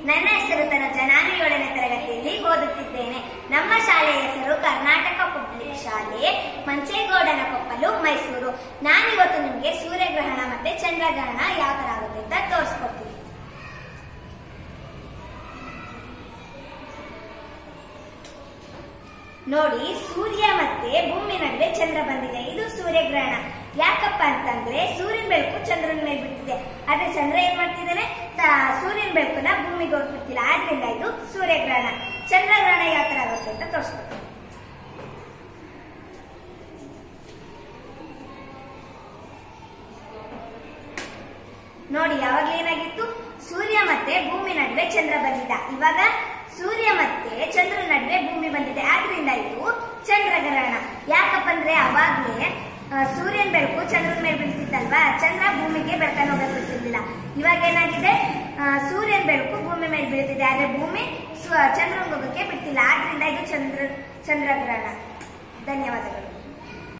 ನನ್ನ ಹೆಸರು ತನುಜ ನಾನು ಏಳನೇ ತರಗತಿಯಲ್ಲಿ ಓದುತ್ತಿದ್ದೇನೆ ನಮ್ಮ ಶಾಲೆಯ ಹೆಸರು ಕರ್ನಾಟಕ ಪಬ್ಲಿಕ್ ಶಾಲೆ ಮಂಚೇಗೌಡನ ಕೊಪ್ಪಲು ಮೈಸೂರು ನಾನಿವತ್ತು ನಿಮಗೆ ಸೂರ್ಯಗ್ರಹಣ ಮತ್ತೆ ಚಂದ್ರಗ್ರಹಣ ಯಾವ ತರ ಆಗುತ್ತೆ ಅಂತ ತೋರಿಸ್ಕೊಡ್ತೀನಿ ನೋಡಿ ಸೂರ್ಯ ಮತ್ತೆ ಭೂಮಿ ನಡುವೆ ಚಂದ್ರ ಬಂದಿದೆ ಇದು ಸೂರ್ಯಗ್ರಹಣ ಯಾಕಪ್ಪ ಅಂತಂದ್ರೆ ಸೂರ್ಯನ ಬೆಳಕು ಚಂದ್ರನ ಮೇಲೆ ಬಿಡ್ತಿದೆ ಆದ್ರೆ ಚಂದ್ರ ಏನ್ ಮಾಡ್ತಿದ್ದಾನೆ ತ- ಸೂರ್ಯನ ಬೆಳಕನ್ನ ಭೂಮಿಗೆ ಹೋಗ್ಬಿಡ್ತಿಲ್ಲ ಆದ್ರಿಂದ ಇದು ಸೂರ್ಯಗ್ರಹಣ ಚಂದ್ರಗ್ರಹಣ ಯಾವ ತರ ಆಗುತ್ತೆ ಅಂತ ತೋರಿಸ್ಕೊಡ್ತೀನಿ ನೋಡಿ ಯಾವಾಗ್ಲೂ ಏನಾಗಿತ್ತು ಸೂರ್ಯ ಮತ್ತೆ ಭೂಮಿ ನಡುವೆ ಚಂದ್ರ ಬಂದಿದ್ದ ಇವಾಗ ಸೂರ್ಯ ಮತ್ತೆ ಚಂದ್ರ ನಡುವೆ ಭೂಮಿ ಬಂದಿದೆ ಆದ್ರಿಂದ ಇದು ಚಂದ್ರಗ್ರಹಣ ಯಾಕಪ್ಪ ಅಂದ್ರೆ ಅವಾಗ್ಲೇ ಆ, ಸೂರ್ಯನ ಬೆಳಕು ಚಂದ್ರನ ಮೇಲೆ ಬೀಳ್ತಿತ್ತಲ್ವಾ ಚಂದ್ರ ಭೂಮಿಗೆ ಬೆಳಕನ್ನು ಹೋಗಕ್ ಬಿಡ್ತಿರ್ಲಿಲ್ಲ ಇವಾಗ ಏನಾಗಿದೆ ಆ, ಸೂರ್ಯನ ಬೆಳಕು ಭೂಮಿ ಮೇಲೆ ಬೀಳ್ತಿದೆ ಆದ್ರೆ ಭೂಮಿ ಚಂದ್ರನ ಹೋಗಕ್ಕೆ ಬಿಡ್ತಿಲ್ಲ ಆದ್ರಿಂದ ಇದು ಚಂದ್ರ ಚಂದ್ರಗ್ರಹಣ ಧನ್ಯವಾದಗಳು